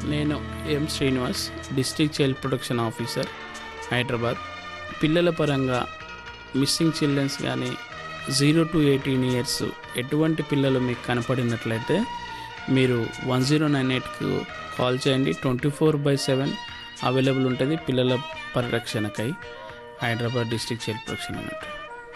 నేను M Srinivas district child protection officer Hyderabad పిల్లల పరంగా మిస్సింగ్ చిల్డ్రన్స్ కానీ జీరో టు ఎయిటీన్ ఇయర్స్ ఎటువంటి పిల్లలు మీకు కనపడినట్లయితే మీరు వన్ జీరో నైన్ ఎయిట్కు కాల్ చేయండి twenty four by seven available ఉంటుంది పిల్లల పరిరక్షణకై హైదరాబాద్ డిస్ట్రిక్ట్ చైల్డ్ ప్రొటెక్షన్ అన్నట్టు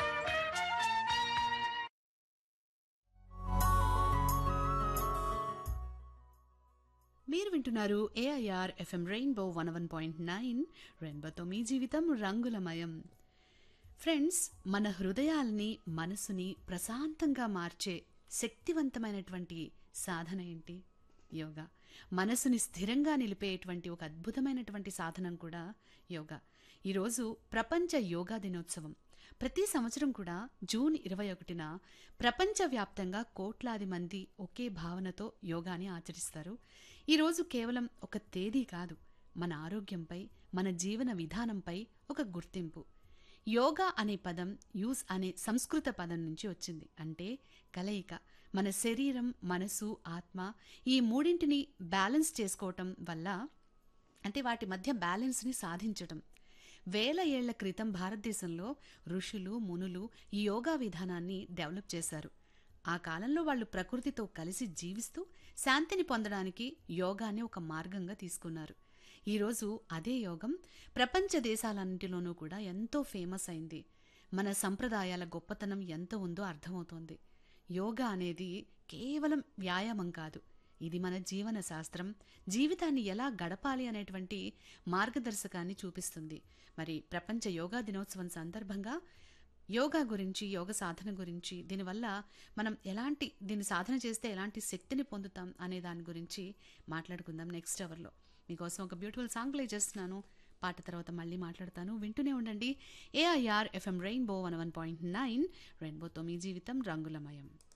మీరు వింటున్నారు AIR FM Rainbow one one point nine రెయిన్బోతో మీ జీవితం రంగులమయం ఫ్రెండ్స్ మన హృదయాల్ని మనసుని ప్రశాంతంగా మార్చే శక్తివంతమైనటువంటి సాధన ఏంటి యోగా మనసుని స్థిరంగా నిలిపేటువంటి ఒక అద్భుతమైనటువంటి సాధనం కూడా యోగా ఈరోజు ప్రపంచ యోగా దినోత్సవం ప్రతి సంవత్సరం కూడా జూన్ ఇరవై ఒకటిన ప్రపంచవ్యాప్తంగా కోట్లాది మంది ఒకే భావనతో యోగాని ఆచరిస్తారు ఈరోజు కేవలం ఒక తేదీ కాదు మన ఆరోగ్యంపై మన జీవన విధానంపై ఒక గుర్తింపు యోగా అనే పదం యూస్ అనే సంస్కృత పదం నుంచి వచ్చింది అంటే కలయిక మన శరీరం మనసు ఆత్మ ఈ మూడింటిని బ్యాలెన్స్ చేసుకోవటం వల్ల అంటే వాటి మధ్య బ్యాలెన్స్ని సాధించటం వేల ఏళ్ల క్రితం భారతదేశంలో ఋషులు మునులు ఈ యోగా విధానాన్ని డెవలప్ చేశారు ఆ కాలంలో వాళ్ళు ప్రకృతితో కలిసి జీవిస్తూ శాంతిని పొందడానికి యోగాని ఒక మార్గంగా తీసుకున్నారు ఈరోజు అదే యోగం ప్రపంచ దేశాలన్నింటిలోనూ కూడా ఎంతో ఫేమస్ అయింది మన సంప్రదాయాల గొప్పతనం ఎంత ఉందో అర్థమవుతోంది యోగా అనేది కేవలం వ్యాయామం కాదు ఇది మన జీవన శాస్త్రం జీవితాన్ని ఎలా గడపాలి అనేటువంటి మార్గదర్శకాన్ని చూపిస్తుంది మరి ప్రపంచ యోగా దినోత్సవం సందర్భంగా యోగా గురించి యోగ సాధన గురించి దీనివల్ల మనం ఎలాంటి దీన్ని సాధన చేస్తే ఎలాంటి శక్తిని పొందుతాం అనే దాని గురించి మాట్లాడుకుందాం నెక్స్ట్ అవర్లో మీకోసం ఒక బ్యూటిఫుల్ సాంగ్ ప్లే చేస్తున్నాను పాట తర్వాత మళ్ళీ మాట్లాడతాను వింటూనే ఉండండి AIR FM Rainbow one one point nine రెయిన్బోతో మీ జీవితం రంగులమయం